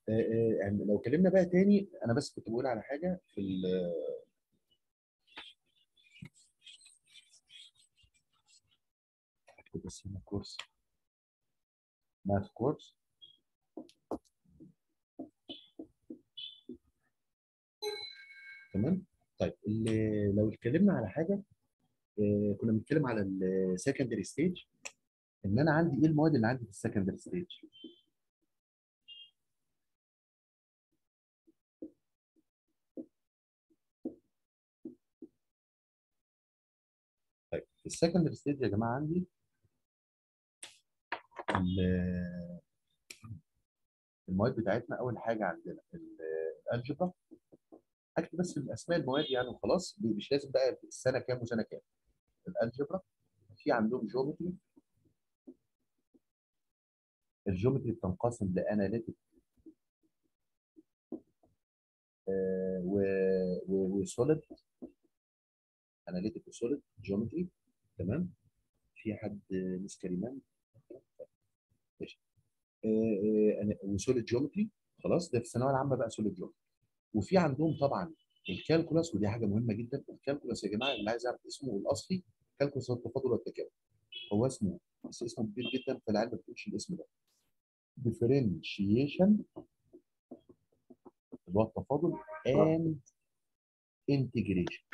آه، آه، يعني لو اتكلمنا بقى تاني انا بس كنت بقول على حاجه في ال اكتب بس هنا كورس ماث كورس تمام طيب اللي لو اتكلمنا على حاجه آه، كنا بنتكلم على السكندري ستيج ان انا عندي ايه المواد اللي عندي في السكندري ستيج طيب في السكندري ستيج يا جماعه عندي ال- المواد بتاعتنا اول حاجه عندنا ال- الالجبرا اكتب بس الاسماء المواد يعني وخلاص مش لازم بقى السنه كام وسنه كام الالجبرا في عندهم جيومتري الجيومتري بتنقسم لاناليتيك وسوليد اناليتيك وسوليد جيومتري تمام في حد مس كريمان ماشي وسوليد جيومتري خلاص ده في الثانويه العامه بقى سوليد جيومتري وفي عندهم طبعا الكالكولاس ودي حاجه مهمه جدا الكالكولاس يا جماعه اللي عايز يعرف اسمه الاصلي كالكولاس التفاضل والتكامل هو اسمه بس اسمه كبير جدا فالعيال ما بتقولش الاسم ده differentiation اللي هو التفاضل and integration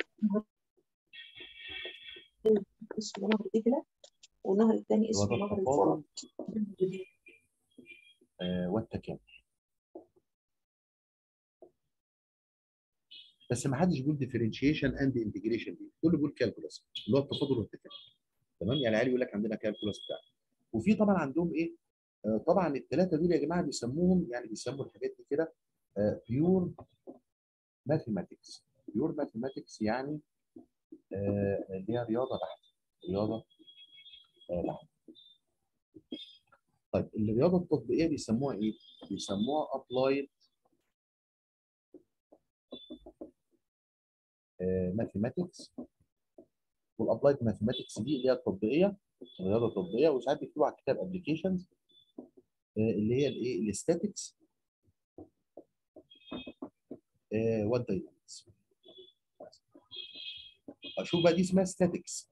اسمه نهر دجلة والنهر الثاني اللي هو اسمه ده نهر التفاضل الفرات آه، والتكامل بس ما حدش بيقول differentiation and integration دي كله بيقول كالكولاس اللي هو التفاضل والتكامل تمام يعني العيال يقول لك عندنا كالكولاس بتاع وفي طبعا عندهم ايه آه، طبعا الثلاثه دول يا جماعه بيسموهم يعني بيسموا الحاجات دي كده بيور ماثيماتكس بيور ماثيماتكس يعني آه، اللي هي رياضه بحته رياضه آه، بحته طيب الرياضه التطبيقيه بيسموها ايه؟ بيسموها ابلايد ماثيماتكس والابلايد ماثيماتكس دي اللي هي التطبيقيه الرياضه التطبيقيه وساعات بيكتبوا على الكتاب ابلكيشنز اللي هي الايه الاستاتكس والداينامكس اشوف بقى دي اسمها ستاتكس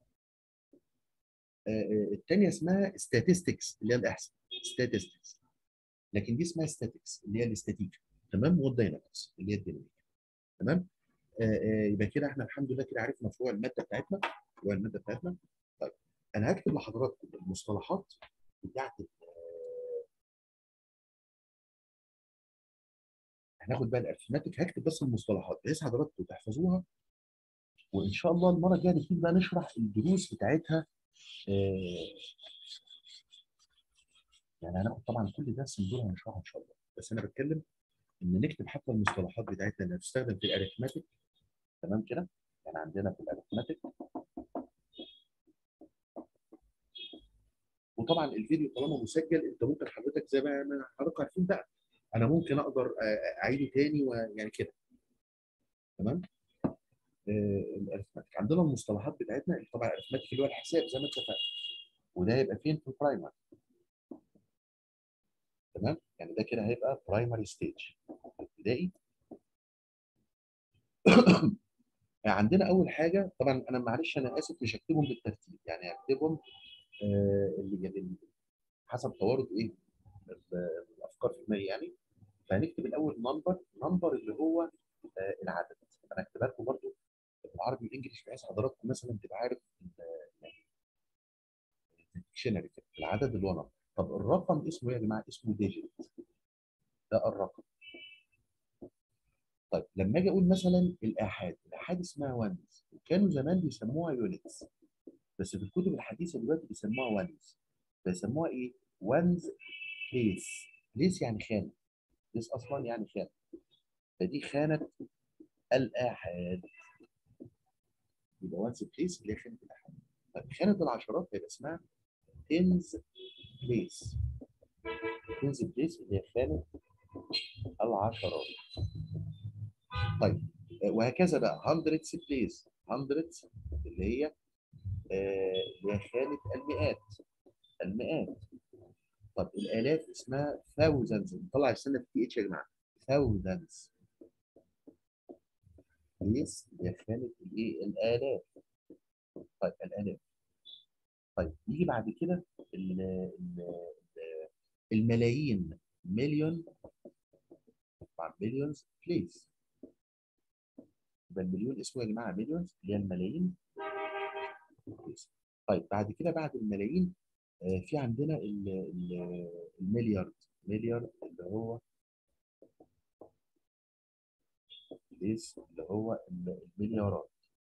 الثانيه اسمها statistics اللي هي الاحصاء statistics لكن دي اسمها statics اللي هي الاستاتيكا تمام والداينامكس اللي هي الديناميكا تمام آه، آه، يبقى كده احنا الحمد لله كده عرفنا فروع الماده بتاعتنا فروع الماده بتاعتنا طيب انا هكتب لحضراتكم المصطلحات بتاعت ال- آه، هناخد بقى الارثماتيك هكتب بس المصطلحات بحيث حضراتكم تحفظوها وان شاء الله المره الجايه نبتدي بقى نشرح الدروس بتاعتها آه، يعني هناخد طبعا كل درس من دول هنشرحه ان شاء الله بس انا بتكلم ان نكتب حتى المصطلحات بتاعتنا اللي هتستخدم في الاريثماتيك تمام كده يعني عندنا في الاريثماتيك وطبعا الفيديو طالما مسجل انت ممكن حضرتك زي ما ما حضرتك عارفين بقى انا ممكن اقدر آه، اعيده تاني ويعني كده تمام آه، الاريثماتيك عندنا المصطلحات بتاعتنا طبعا الاريثماتيك اللي هو الحساب زي ما اتفقنا وده هيبقى فين في البرايمري تمام يعني ده كده هيبقى برايمري ستيج ابتدائي عندنا اول حاجه طبعا انا معلش انا اسف مش هكتبهم بالترتيب يعني هكتبهم آه، اللي اللي- حسب توارد ايه ال- الافكار في دماغي يعني فهنكتب الاول نمبر نمبر اللي هو آه، العدد انا هكتبها لكم برضه بالعربي والانجلش بحيث حضراتكم مثلا تبقى عارف الديكشنري كده العدد اللي هو نمبر طب الرقم اسمه ايه يا جماعه؟ اسمه ديجيت ده الرقم طيب لما اجي اقول مثلا الاحاد الاحاد اسمها وانز وكانوا زمان بيسموها يونتس بس في الكتب الحديثه دلوقتي بيسموها وانز بيسموها ايه؟ وانز بليس بليس يعني خانه بليس اصلا يعني خانه فدي خانه الاحاد يبقى وانز بليس اللي هي خانه الاحاد طيب خانه العشرات هيبقى اسمها تنز بليس تنز بليس اللي هي خانه العشرات طيب آه، وهكذا بقى هندردز بليس هندردز اللي هي آه، اللي هي خانه المئات المئات طب الالاف اسمها thousands نطلع السنه في تي اتش يا جماعه thousands بليس هي خانة الايه الآلاف طيب الآلاف طيب يجي بعد كده ال- ال- ال- الملايين مليون طبعا مليونز بليز يبقى المليون اسمه يا جماعه مليونز اللي هي الملايين بليز طيب بعد كده بعد الملايين آه، في عندنا ال- ال- المليارد مليار اللي هو بليز اللي هو ال- المليارات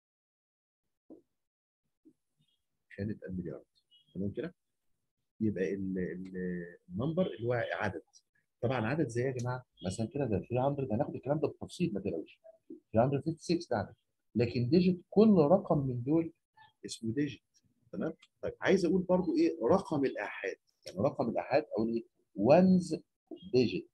خانة المليارات تمام كده يبقى ال- ال- النمبر اللي هو عدد طبعا عدد زي إيه يا جماعه مثلا كده ده 300 هناخد الكلام ده بالتفصيل ما تقلقوش 356 ده عدد لكن ديجيت كل رقم من دول اسمه ديجيت تمام طيب عايز اقول برضو ايه رقم الاحاد يعني رقم الاحاد اقول ايه وانز ديجيت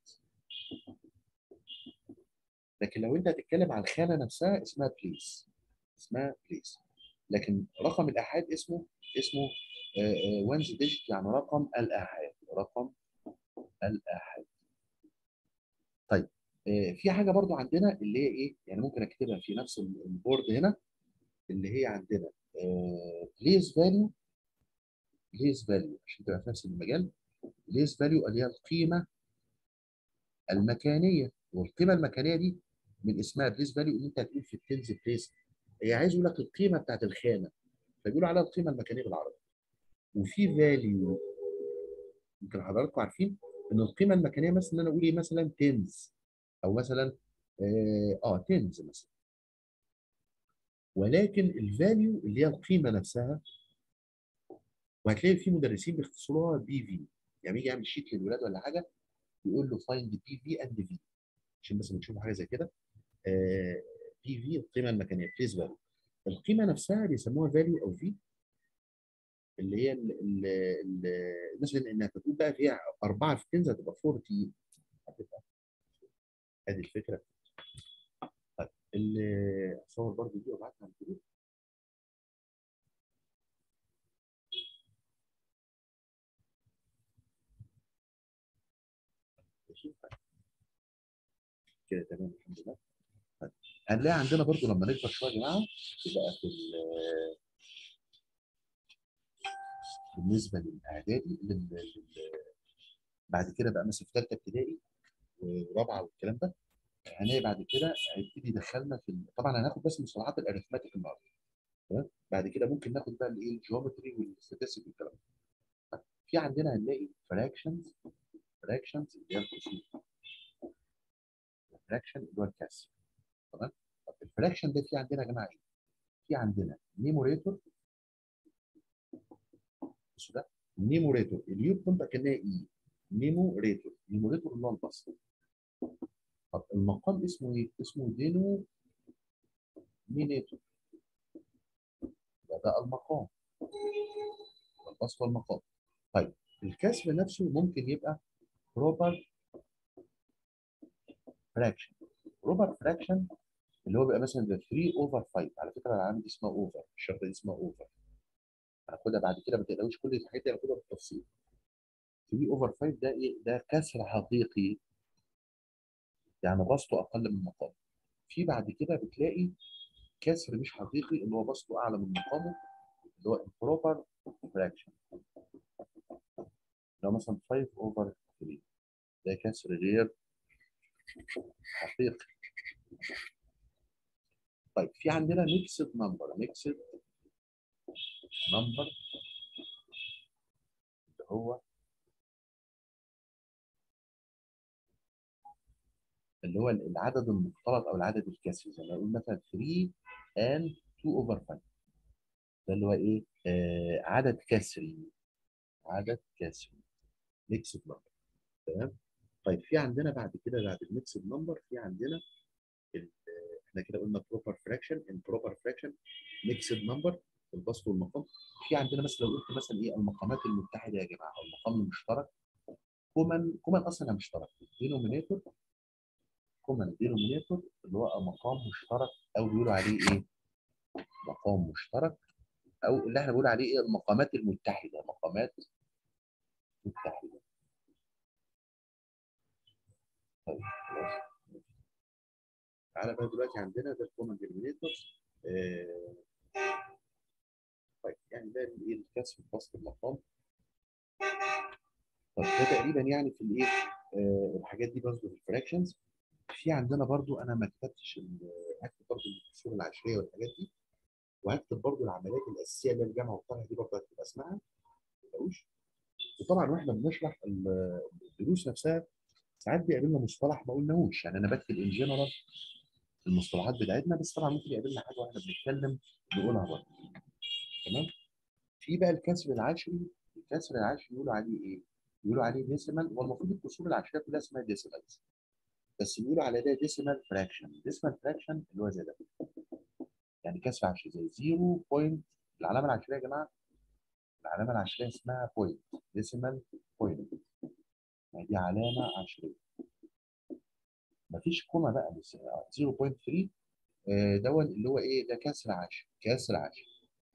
لكن لو انت هتتكلم عن الخانه نفسها اسمها بليس اسمها بليس لكن رقم الاحاد اسمه اسمه وانز ديجيت يعني رقم الاحاد رقم الاحاد طيب آه، في حاجه برضو عندنا اللي هي ايه يعني ممكن اكتبها في نفس ال- البورد هنا اللي هي عندنا بليس فاليو بليس فاليو عشان تبقى في نفس المجال بليس فاليو اللي هي القيمه المكانيه والقيمه المكانيه دي من اسمها بليس فاليو ان انت هتقول في التنز بليس هي عايز يقول لك القيمه بتاعت الخانه فبيقولوا عليها القيمه المكانيه بالعربي وفي فاليو يمكن حضراتكم عارفين ان القيمه المكانيه مثلا ان انا اقول ايه مثلا تنز او مثلا اه, آه تنز مثلا ولكن الفاليو اللي هي القيمه نفسها وهتلاقي في مدرسين بيختصروها بي في يعني يجي يعمل شيت للولاد ولا حاجه يقول له فايند بي في اند في عشان بس بنشوف حاجه زي كده بي في القيمه المكانيه بليس فاليو القيمه نفسها بيسموها فاليو او في اللي هي ال ال ال مثلا انها تقول بقى فيها اربعه في تنزل هتبقى 40 هتبقى ادي الفكره طيب اللي اصور برضه دي وابعتها على الجروب ماشي؟ طيب. كده تمام الحمد لله طيب. هنلاقي عندنا برضو لما نكبر شويه يا جماعه يبقى في ال- بالنسبه للاعدادي لل- لل- بعد كده بقى مثلا في ثالثه ابتدائي ورابعه والكلام ده هنلاقي بعد كده هيبتدي يدخلنا في ال- طبعا هناخد بس مصطلحات الاريثماتيك النهارده تمام بعد كده ممكن ناخد بقى الايه الجيومتري والستاتستيك والكلام ده طيب. في عندنا هنلاقي فراكشنز فراكشنز اللي هي القسوم فراكشن اللي هو الكسر تمام طب الفراكشن ده في عندنا يا جماعه ايه؟ في عندنا نيموريتور بصوا ده نيموريتور اليو بتنطق كانها ايه؟ نيموريتور نيموريتور اللي هو البسط طب المقام اسمه ايه؟ اسمه دينو مينيتور يبقى ده المقام البسط والمقام طيب الكسر نفسه ممكن يبقى بروبر فراكشن بروبر فراكشن اللي هو بيبقى مثلا ده 3 اوفر 5 على فكره العلامه دي اسمها اوفر الشرطه دي اسمها اوفر هناخدها بعد كده ما تقلقوش كل الحاجات دي هناخدها بالتفصيل 3 اوفر 5 ده ايه ده كسر حقيقي يعني بسطه اقل من مقامه في بعد كده بتلاقي كسر مش حقيقي اللي هو بسطه اعلى من مقامه اللي هو improper fraction لو مثلا 5 اوفر 3 ده كسر غير حقيقي طيب في عندنا ميكسد نمبر ميكسد نمبر اللي هو اللي هو العدد المختلط او العدد الكسري زي ما نقول مثلا 3 and 2 over 5 ده اللي هو ايه؟ آه عدد كسري عدد كسري ميكسد نمبر تمام؟ طيب في عندنا بعد كده بعد الميكسد نمبر في عندنا ال- احنا كده قلنا بروبر فراكشن امبروبر فراكشن ميكسد نمبر البسط والمقام في عندنا مثلا لو قلت مثلا ايه المقامات المتحده يا جماعه او المقام المشترك كومن كومن اصلا مشترك دينومينيتور كومن دينومينيتور اللي هو مقام مشترك او بيقولوا عليه ايه؟ مقام مشترك او اللي احنا بنقول عليه ايه المقامات المتحده مقامات متحده طيب خلاص تعالى بقى دلوقتي عندنا ده الكومن دينومينيتور طيب يعني ده الايه الكسر بسط المقام طب ده تقريبا يعني في الايه آه الحاجات دي برضه في الفراكشنز في عندنا برضه انا ما كتبتش ال- هكتب برضه الكسور العشريه والحاجات دي وهكتب برضه العمليات الاساسيه اللي هي الجمع والطرح دي برضه هتبقى اسمها ما تقلقوش وطبعا واحنا بنشرح ال- الدروس نفسها ساعات بيقابلنا مصطلح ما قلناهوش يعني انا بكتب ان جنرال المصطلحات بتاعتنا بس طبعا ممكن يقابلنا حاجه واحنا بنتكلم نقولها برضه تمام في بقى الكسر العشري الكسر العشري يقولوا عليه ايه؟ يقولوا عليه ديسيمال هو المفروض الكسور العشريه كلها اسمها ديسيمالز بس بيقولوا على ده ديسيمال فراكشن ديسيمال فراكشن اللي هو زي ده يعني كسر عشري زي 0 بوينت العلامه العشريه يا جماعه العلامه العشريه اسمها بوينت ديسيمال بوينت يعني دي علامه عشريه مفيش كوما بقى بس 0.3 آه، دون اللي هو ايه ده كسر عشري كسر عشري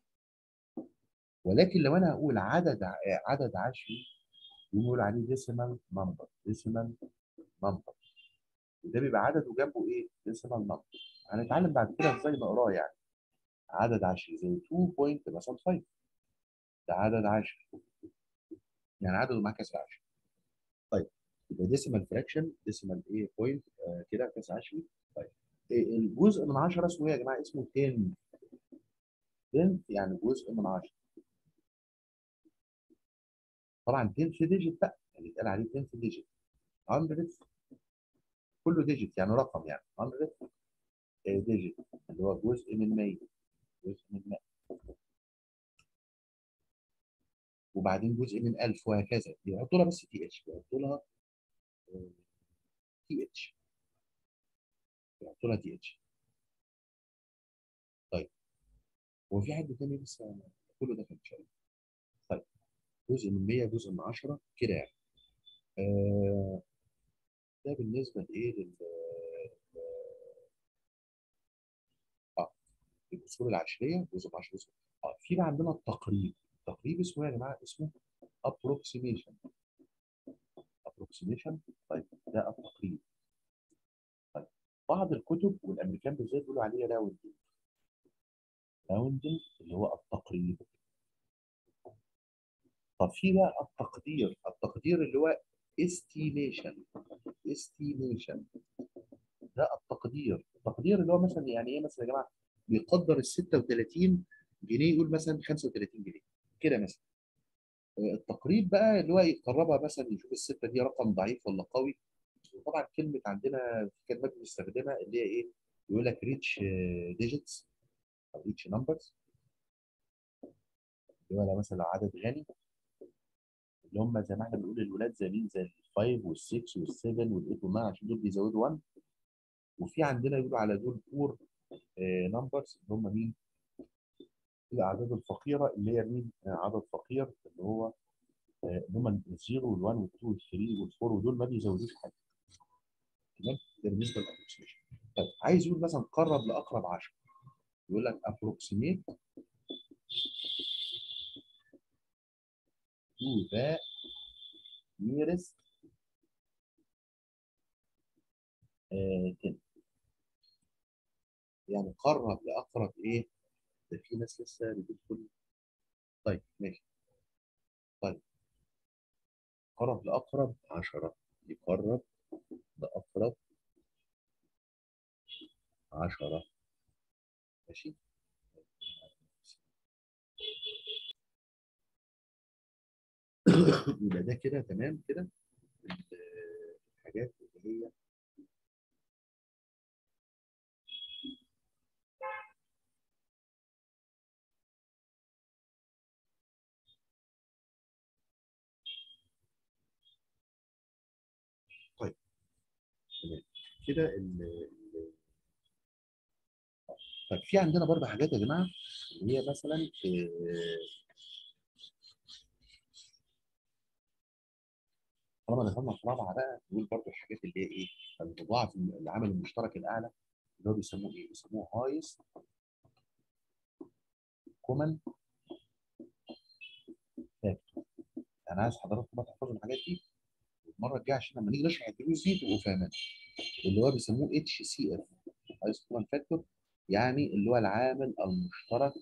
ولكن لو انا هقول عدد ع- عدد عشري بنقول عليه ديسيمال نمبر ديسيمال نمبر وده بيبقى عدد وجنبه ايه ديسيمال نمبر هنتعلم بعد كده ازاي نقراه يعني عدد عشري زي 2 بوينت مثلا 5 ده عدد عشري يعني عدده مع كسر عشري طيب يبقى ديسيمال فراكشن ديسيمال ايه بوينت آه كده كسر عشري طيب إيه الجزء من 10 اسمه ايه يا جماعه اسمه 10 10 يعني جزء من 10 طبعا 10 في ديجيت بقى يعني يتقال عليه 10 في ديجيت 100 كله ديجيت يعني رقم يعني 100 ديجيت اللي هو جزء من 100 جزء من 100 وبعدين جزء من 1000 وهكذا بيحطوا لها بس تي اتش بيحطوا لها تي اتش بيحطوا لها تي اتش طيب هو في حد تاني لسه كله ده في الشركه طيب جزء من 100 جزء من 10 كده يعني آه ده بالنسبه لايه لل اه الاصول العشريه جزء من 10 جزء اه في بقى عندنا التقريب التقريب اسمه ايه يا جماعه اسمه approximation approximation طيب ده التقريب طيب بعض الكتب والامريكان بالذات بيقولوا عليه راوندنج راوندنج اللي هو التقريب طب في بقى التقدير التقدير اللي هو estimation estimation ده التقدير التقدير اللي هو مثلا يعني ايه مثلا يا جماعه بيقدر ال 36 جنيه يقول مثلا 35 جنيه كده مثلا آه، التقريب بقى اللي هو يقربها مثلا يشوف السته دي رقم ضعيف ولا قوي وطبعا كلمه عندنا في كلمات بنستخدمها اللي هي ايه يقول لك ريتش ديجيتس او ريتش نمبرز اللي هو لو مثلا لو عدد غني اللي هم زي ما احنا بنقول الولاد زي مين زي الفايف والسكس والسفن والايت والناين عشان دول بيزودوا 1 وفي عندنا يقولوا على دول بور نمبرز اللي هم مين؟ الاعداد الفقيره اللي هي مين؟ آه، عدد فقير اللي هو آه، اللي هم الزيرو وال1 وال2 وال3 وال4 ودول ما بيزودوش حاجه تمام؟ ده بالنسبه للابروكسيميشن طيب عايز يقول مثلا قرب لاقرب 10 يقول لك approximate to the nearest آه، 10 يعني قرب لاقرب ايه؟ ده في ناس لسه بتدخل طيب ماشي طيب قرب لأقرب 10 يقرب لأقرب 10 ماشي يبقى ده كده تمام كده ال- الحاجات اللي هي طيب تمام كده ال ال- طيب في عندنا برضه حاجات يا جماعه اللي هي مثلا آه، طالما دخلنا في رابعه بقى نقول برضه الحاجات اللي هي ايه المضاعف العامل المشترك الاعلى اللي هو بيسموه ايه؟ بيسموه هايست كومن فاكتور انا عايز حضراتكم بقى تحفظوا الحاجات دي المره الجايه عشان لما نيجي نشرح الدروس دي تبقوا فاهمين اللي هو بيسموه اتش سي اف highest common factor يعني اللي هو العامل المشترك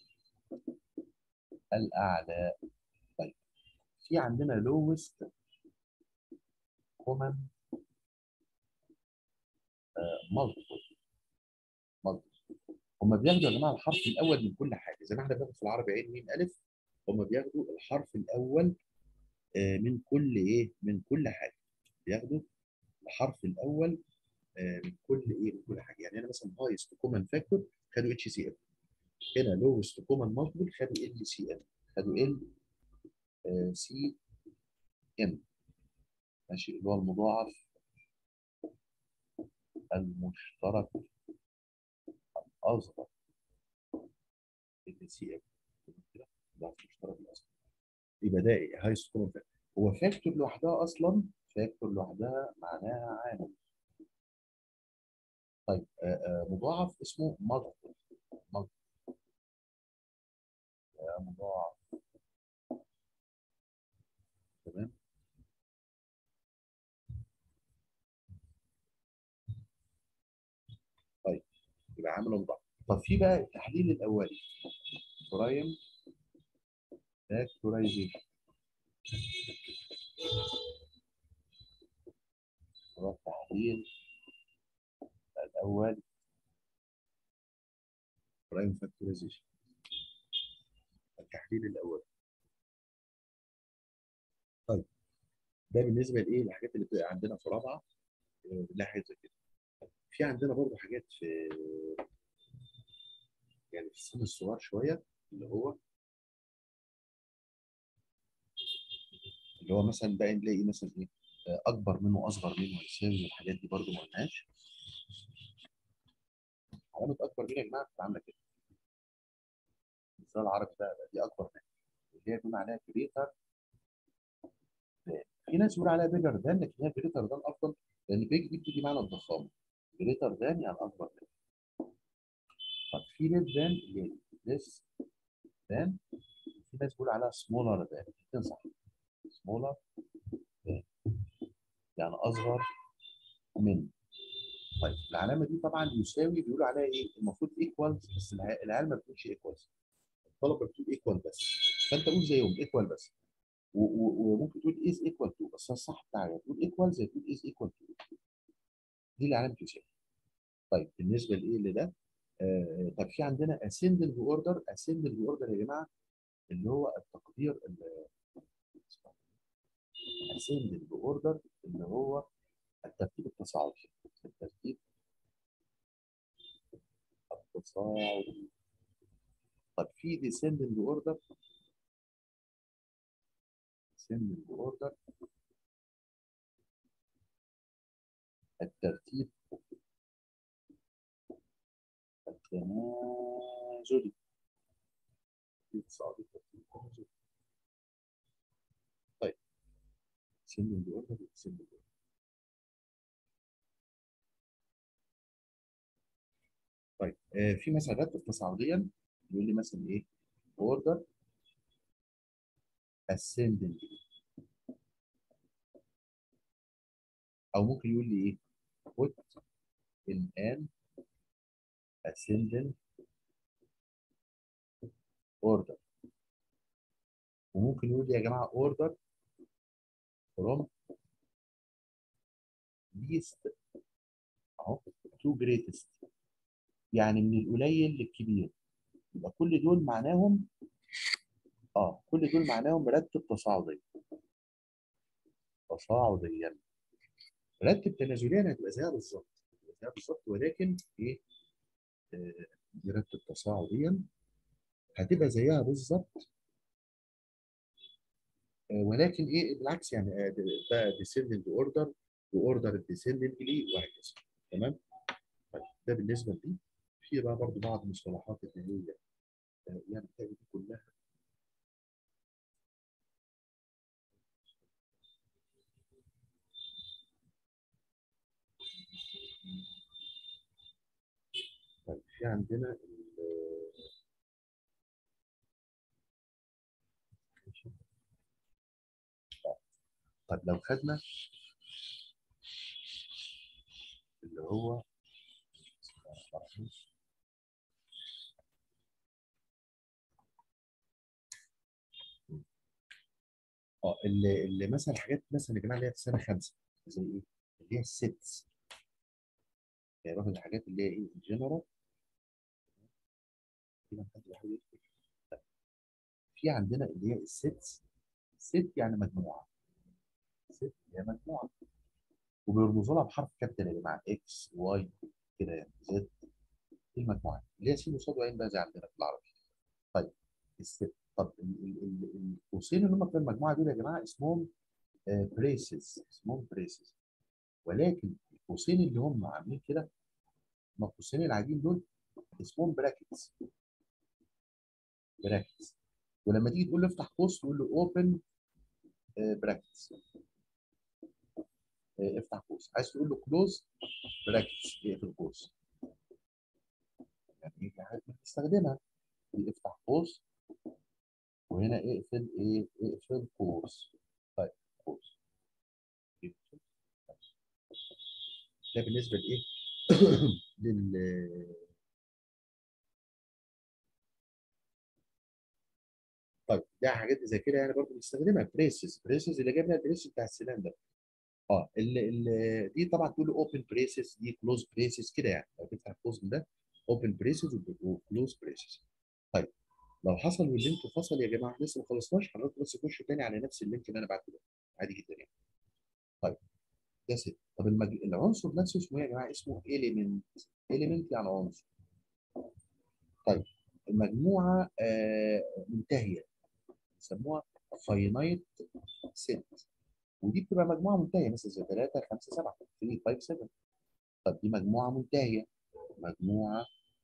الاعلى طيب في عندنا lowest common multiple multiple هم بياخدوا يا جماعه الحرف الاول من كل حاجه زي ما احنا بناخد في العربي عين ميم الف هم بياخدوا الحرف الاول آه، من كل ايه من كل حاجه بياخدوا الحرف الاول آه، من كل ايه من كل حاجه يعني انا مثلا هايست كومن فاكتور خدوا اتش سي ام هنا لوست كومن مالتيبل خدوا ال سي ام خدوا ال سي ام ماشي اللي هو المضاعف المشترك الاصغر ال سي ام المضاعف المشترك الاصغر يبقى ده ايه هايست كومن فاكتور هو فاكتور لوحدها اصلا فاكتور لوحدها معناها عامل طيب آه، آه، مضاعف اسمه مالتيبل مالتيبل مضاعف تمام طيب يبقى عامل مضاعف طب في بقى التحليل الاولي برايم فاكتورايزيشن هو التحليل الاول برايم فاكتورايزيشن التحليل الاول طيب ده بالنسبه لايه الحاجات اللي بتبقى عندنا في رابعه آه، لا حاجه زي كده في عندنا برضو حاجات في يعني في السن الصغير شويه اللي هو اللي هو مثلا بقى نلاقي مثلا ايه آه، اكبر منه اصغر منه يساوي الحاجات دي برضو ما قلناش علامه اكبر منها يا جماعه بتبقى عامله كده المثال العربي ده دي اكبر منها اللي هي بنقول عليها جريتر في ناس بيقول عليها بيجر ذان لكن هي جريتر ذان افضل لان بيج دي بتيجي معنى الضخامه جريتر ذان يعني اكبر منها طب في ليس ذان اللي هي ليس ذان في ناس بيقول عليها سمولر ذان الاثنين صح سمولر ذان يعني اصغر من طيب العلامه دي طبعا يساوي بيقولوا عليها ايه المفروض ايكوالز بس الع- العيال ما بتقولش ايكوالز الطلبه بتقول ايكوال بس فانت قول زيهم ايكوال بس و- و- وممكن تقول از ايكوال تو بس الصح بتاعي تقول ايكوال زي تقول از ايكوال تو دي اللي علامه يساوي طيب بالنسبه لايه لده آه طب في عندنا اسندنج اوردر اسندنج اوردر يا جماعه اللي هو التقدير اسندنج اوردر اللي هو الترتيب التصاعدي الترتيب التصاعدي طب في ديسندنج اوردر descending اوردر الترتيب التنازلي الترتيب التصاعدي الترتيب التنازلي طيب descending اوردر descending اوردر طيب آه في مثلا رتب تصاعديا يقول لي مثلا ايه اوردر ascending او ممكن يقول لي ايه put in an ascending order وممكن يقول لي يا جماعه order from least اهو to greatest يعني من القليل للكبير يبقى كل دول معناهم اه كل دول معناهم مرتب تصاعدي تصاعديا مرتب تنازليا هتبقى زيها بالظبط هتبقى زيها بالظبط ولكن ايه آه، مرتب تصاعديا هتبقى زيها بالظبط آه، ولكن ايه بالعكس يعني آه، ده- ده descending اوردر واوردر descending ليه وهكذا تمام طيب ده بالنسبه لدي في بقى برضه بعض المصطلحات اللي هي آه، يعني بتاعي دي كلها طيب في عندنا ال- طب لو خدنا اللي هو اه اللي, اللي مثلا حاجات مثلا يا جماعه اللي هي في سنه خمسه زي ايه؟ اللي هي السيتس يعني باخد الحاجات اللي هي ايه جنرال كده محدش بيحاول يكتب. طيب. في عندنا اللي هي السيتس ست يعني مجموعه ست هي مجموعه وبيرمزوا لها بحرف كابيتال يا جماعه اكس واي كده يعني زد دي المجموعات اللي هي س وصاد وعين بقى زي عندنا في العربي طيب الست طب ال- ال- ال- القوسين اللي هم في المجموعه دول يا جماعه اسمهم بريسز اسمهم بريسز ولكن القوسين اللي هم عاملين كده هم القوسين العاديين دول اسمهم براكتس براكتس ولما تيجي تقول له افتح قوس تقول له اوبن براكتس افتح قوس عايز تقول له كلوز براكتس اقفل قوس يعني ايه حاجات بتستخدمها افتح قوس وهنا اقفل ايه اقفل قوس طيب قوس اقفل. ده بالنسبه لايه لل طيب ده حاجات زي كده يعني برضه بنستخدمها بريسز بريسز اللي جايبها البريس بتاع السلندر اه ال ال دي طبعا تقول اوبن بريسز دي كلوز بريسز كده يعني لو تفتح القوس ده اوبن بريسز وكلوز بريسز طيب لو حصل واللينك فصل يا جماعه لسه ما خلصناش حضرتك بس خش تاني على نفس اللينك اللي انا بعته ده عادي جدا يعني طيب ده ست طب المج... العنصر نفسه اسمه ايه يا جماعه اسمه اليمنت اليمنت يعني عنصر طيب المجموعه آه منتهيه بيسموها فاينايت ست ودي بتبقى مجموعه منتهيه مثلا زي 3 5 7 3 5 7 طب دي مجموعه منتهيه مجموعه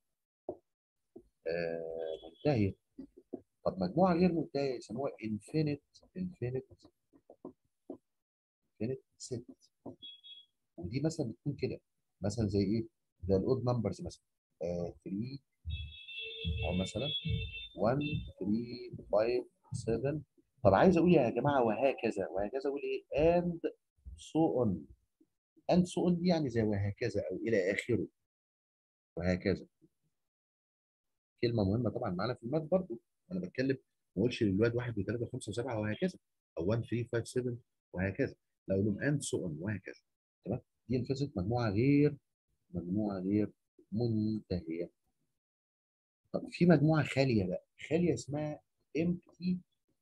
آه منتهيه طب مجموعه غير منتهيه يسموها انفينيت انفينيت انفينيت ست ودي مثلا بتكون كده مثلا زي ايه؟ زي الاود نمبرز مثلا آه 3 او مثلا 1 3 5 7 طب عايز اقول يا جماعه وهكذا وهكذا اقول ايه؟ and so on and so on دي يعني زي وهكذا او الى اخره وهكذا كلمه مهمه طبعا معانا في الماث برضو انا بتكلم ما اقولش للواد 1 و3 و5 و7 وهكذا او 1 3 5 7 وهكذا لا اقول لهم and so on وهكذا تمام دي انفصلت مجموعه غير مجموعه غير منتهيه طب في مجموعه خاليه بقى خاليه اسمها empty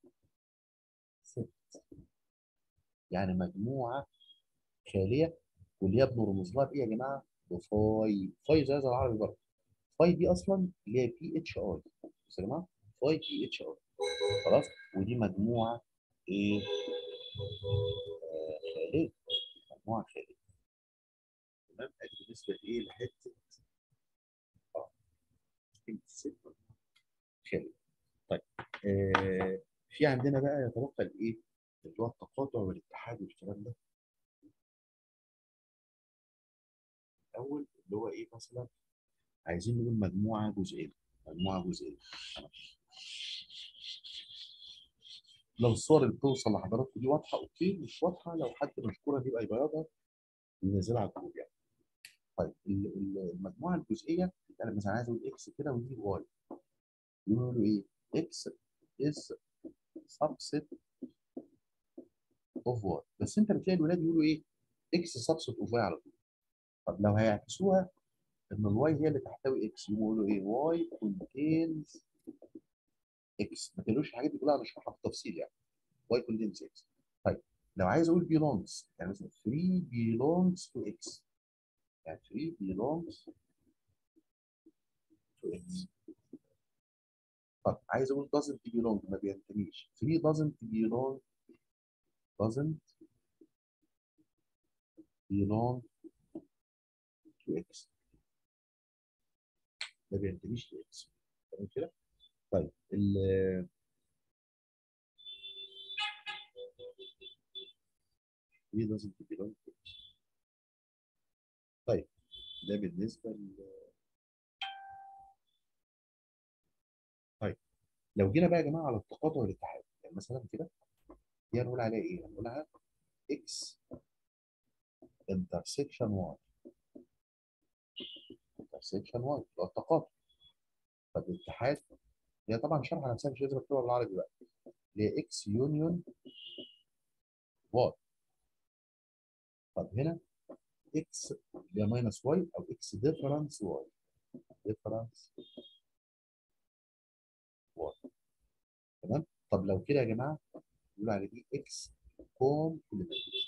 set يعني مجموعه خاليه واللي هي بنرمز لها بايه يا جماعه؟ بفاي فاي زي هذا العربي برضه فاي دي اصلا اللي هي بي اتش اي بص يا جماعه فاي بي اتش اي خلاص ودي مجموعه ايه؟ آه خاليه مجموعه خاليه تمام ادي بالنسبه لايه لحته اه خاليه طيب آه في عندنا بقى يتبقى الايه؟ اللي هو التقاطع والاتحاد والكلام ده الاول اللي هو ايه مثلا عايزين نقول مجموعه جزئيه مجموعه جزئيه لو الصور اللي بتوصل لحضراتكم دي واضحه اوكي مش واضحه لو حد مشكوره يبقى يبيضها ينزلها على الجروب يعني طيب ال- ال- المجموعه الجزئيه انا مثلا عايز اقول اكس كده ودي واي يقولوا ايه؟ اكس از subset اوف واي بس انت بتلاقي الولاد يقولوا ايه؟ اكس subset اوف واي على طول طب لو هيعكسوها ان الواي هي اللي تحتوي اكس يقولوا ايه؟ واي contains اكس ما تقولوش الحاجات دي كلها هنشرحها بالتفصيل يعني واي contains اكس طيب لو عايز اقول belongs يعني مثلا 3 belongs to x يعني 3 belongs to x طب عايز اقول doesn't belong ما بينتميش 3 doesn't belong doesn't belong to x ما بينتميش ل x تمام كده؟ طيب ال three doesn't belong to x طيب ده بالنسبه ل طيب لو جينا بقى يا جماعه على التقاطع والاتحاد يعني مثلا كده دي هنقول عليها ايه؟ هنقولها x intersection y intersection 1 اللي هو التقاطع طب الاتحاد هي طبعا شرح نفسها مش لازم اكتبها بالعربي بقى اللي هي اكس يونيون واي طب هنا اكس اللي هي ماينس واي او اكس ديفرنس واي ديفرنس واي تمام طب لو كده يا جماعه نقول على دي اكس كومبلمنت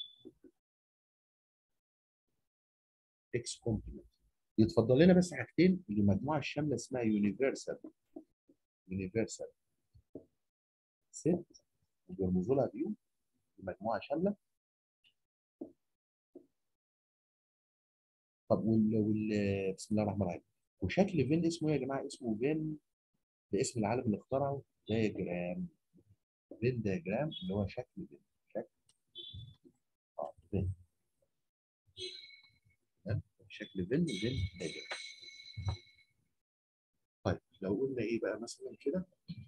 اكس كومبلمنت يتفضل لنا بس حاجتين المجموعه الشامله اسمها يونيفرسال يونيفرسال ست وبيرمزوا لها بيو المجموعه شامله طب وال وال بسم الله الرحمن الرحيم وشكل فين اسمه ايه يا جماعه اسمه فين ده اسم العالم اللي اخترعه دايجرام فين دايجرام اللي هو شكل فين شكل اه فين تمام شكل فين فين دايجرام طيب لو قلنا ايه بقى مثلا كده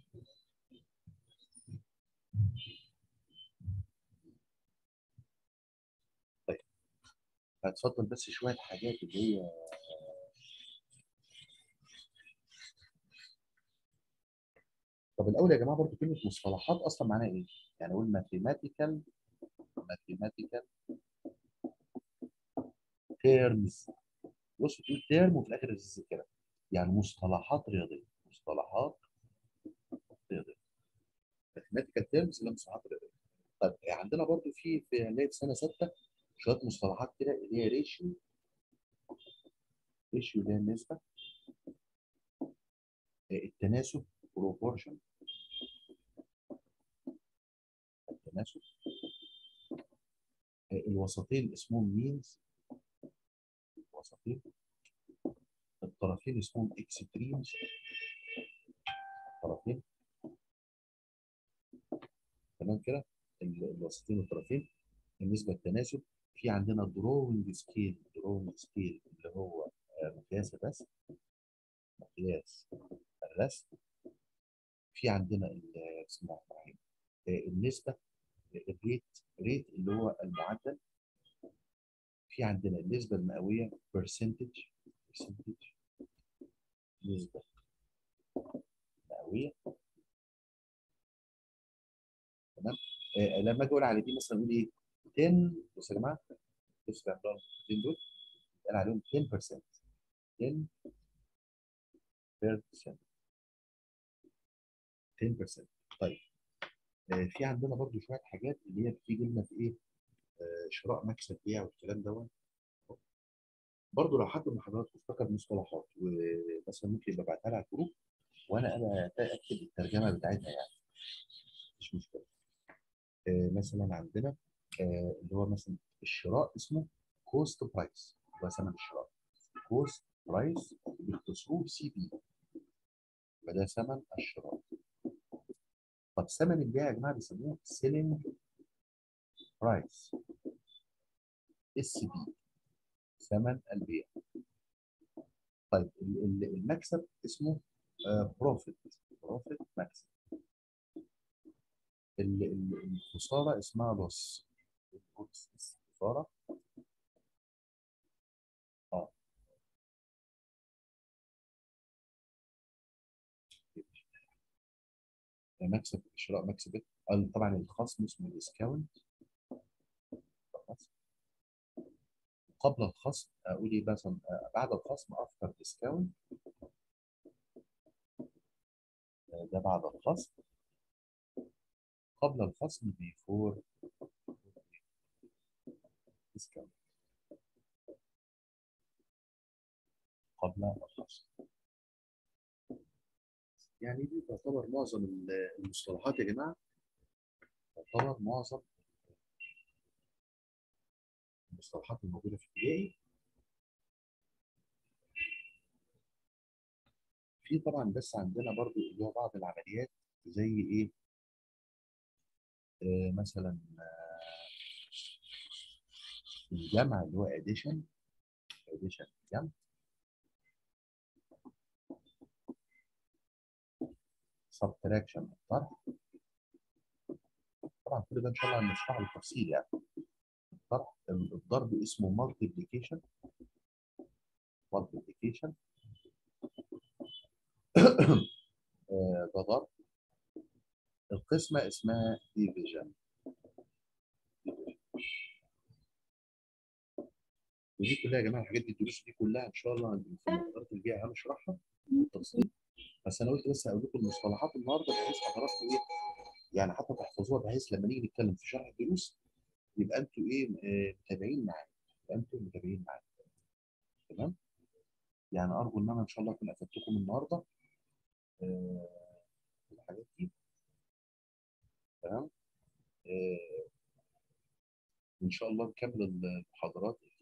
طيب هتفضل بس شويه حاجات اللي هي طب الاول يا جماعه برضو كلمه مصطلحات اصلا معناها ايه؟ يعني اقول ماثيماتيكال ماثيماتيكال تيرمز بص تقول تيرم وفي الاخر الزز كده يعني مصطلحات رياضيه مصطلحات رياضيه ماثيماتيكال تيرمز اللي هي مصطلحات رياضيه طيب عندنا برضو في في هنلاقي في سنه سته شويه مصطلحات كده اللي هي ريشيو ريشيو اللي هي النسبه التناسب بروبورشن التناسب الوسطين اسمهم مينز الوسطين الطرفين اسمهم اكستريمز الطرفين تمام كده الوسطين والطرفين بالنسبه للتناسب في عندنا دروينج سكيل دروينج سكيل اللي هو مقياس الرسم مقياس الرسم في عندنا بسم الله الرحمن الرحيم النسبه الريت ريت اللي هو المعدل في عندنا النسبه المئويه برسنتج برسنتج نسبه مئويه تمام آه لما اجي اقول على دي مثلا اقول ايه 10 بصوا يا جماعه بصوا يا عبد دول قال عليهم 10% 10% 10% طيب آه في عندنا برضو شويه حاجات اللي هي بتيجي لنا في ايه آه شراء مكسب بيع والكلام دوت برضو لو حد من حضراتكم افتكر مصطلحات ومثلا ممكن يبقى بعتها لي على الجروب وانا انا اكتب الترجمه بتاعتها يعني مش مشكله آه مثلا عندنا اللي هو مثلا الشراء اسمه كوست برايس هو ثمن الشراء كوست برايس بيختصروه سي بي فده ثمن الشراء طب ثمن البيع يا جماعه بيسموه سيلينج برايس اس بي ثمن البيع طيب المكسب اسمه بروفيت بروفيت مكسب الخساره اسمها لوس الخساره اه مكسب شراء مكسب طبعا الخصم اسمه ديسكاونت قبل الخصم اقول ايه مثلا بعد الخصم افتر ديسكاونت ده بعد الخصم قبل الخصم بيفور ديسكاونت قبل الخصم يعني دي تعتبر معظم المصطلحات يا جماعه تعتبر معظم المصطلحات الموجوده في ابتدائي في طبعا بس عندنا برضو اللي هو بعض العمليات زي ايه آه مثلا آه الجمع اللي هو اديشن اديشن جمع سبتراكشن الطرح طبعا كل ده ان شاء الله هنشرحه بالتفصيل يعني الطرح الضرب اسمه مالتيبليكيشن مالتيبليكيشن آه، ده ضرب القسمة اسمها ديفيجن ودي كلها يا جماعه الحاجات دي الدروس دي كلها ان شاء الله في المحاضرات اللي جايه هنشرحها بالتفصيل بس انا قلت بس اقول لكم المصطلحات النهارده بحيث حضراتكم ايه يعني حتى تحفظوها بحيث لما نيجي نتكلم في شرح الدروس يبقى انتوا ايه آه، متابعين معايا يبقى انتوا متابعين معايا تمام يعني ارجو ان انا ان شاء الله اكون افدتكم النهارده آه، في الحاجات دي تمام آه، ان شاء الله نكمل المحاضرات